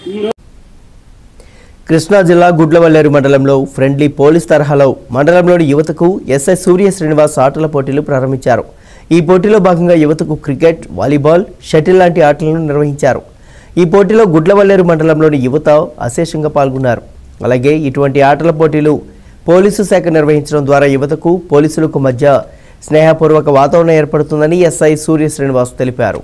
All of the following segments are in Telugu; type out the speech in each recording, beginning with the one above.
కృష్ణా జిల్లా గుడ్లవల్లేరు మండలంలో ఫ్రెండ్లీ పోలీస్ తరహాలో మండలంలోని యువతకు ఎస్ఐ సూర్య శ్రీనివాస్ ఆటల పోటీలు ప్రారంభించారు ఈ పోటీలో భాగంగా యువతకు క్రికెట్ వాలీబాల్ షటిల్ లాంటి ఆటలను నిర్వహించారు ఈ పోటీలో గుడ్లవల్లేరు మండలంలోని యువత అశేషంగా పాల్గొన్నారు అలాగే ఇటువంటి ఆటల పోటీలు పోలీసు శాఖ నిర్వహించడం ద్వారా యువతకు పోలీసులకు మధ్య స్నేహపూర్వక వాతావరణం ఏర్పడుతుందని ఎస్ఐ సూర్య శ్రీనివాస్ తెలిపారు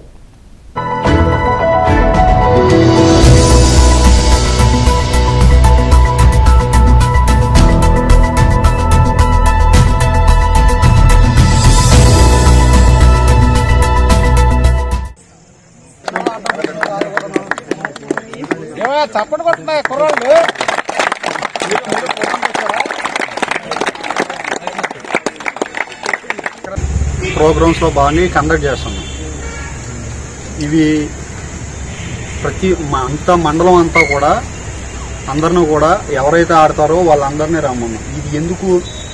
ఏమయ్యా చప్పటి కొట్టున్నాయి కుర్రాళ్ళు ప్రోగ్రామ్స్లో బాగానే కండక్ట్ చేస్తున్నాం ఇవి ప్రతి మ- అంతా మండలం అంతా కూడా అందరిని కూడా ఎవరైతే ఆడతారో వాళ్ళందరినీ రమ్మన్నాం ఇది ఎందుకు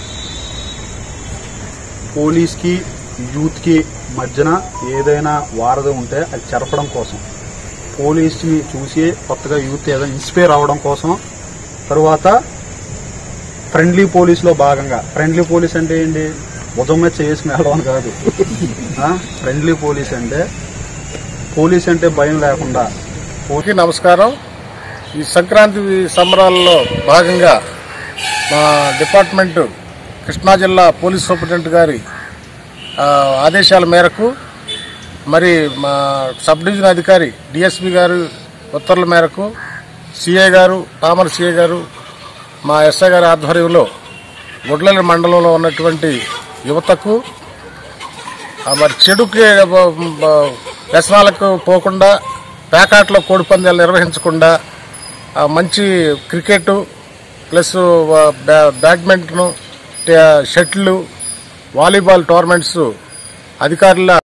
పోలీస్కి యూత్కి మధ్యన ఏదైనా వారధి ఉంటే అది చెరపడం కోసం పోలీస్ని చూసి కొత్తగా యూత్ ఏదైనా ఇన్స్పైర్ అవ్వడం కోసం తరువాత ఫ్రెండ్లీ పోలీస్లో భాగంగా ఫ్రెండ్లీ పోలీస్ అంటే ఏంటి భుజం మీద చేసి మేళం కాదు ఆ? ఫ్రెండ్లీ పోలీస్ అంటే పోలీస్ అంటే భయం లేకుండా ఓకే నమస్కారం ఈ సంక్రాంతి సంబరాల్లో భాగంగా మా డిపార్ట్మెంట్ కృష్ణా జిల్లా పోలీస్ సూపరింటెండెంట్ గారి ఆ, ఆదేశాల మేరకు మరి మా సబ్ డివిజన్ అధికారి డిఎస్పి గారు ఉత్తర్వుల మేరకు సిఐ గారు తామర సిఐ గారు మా ఎస్ఐ గారి ఆధ్వర్యంలో గుడ్లల మండలంలో ఉన్నటువంటి యువతకు ఆ మరి చెడుకి బ- బ- వ్యసనాలకు పోకుండా పేకాట్లో కోడిపందాలు నిర్వహించకుండా ఆ మంచి క్రికెట్ ప్లస్ బ్యా- బ్యాడ్మింటన్ టే- షటిల్ వాలీబాల్ టోర్నమెంట్స్ అధికారుల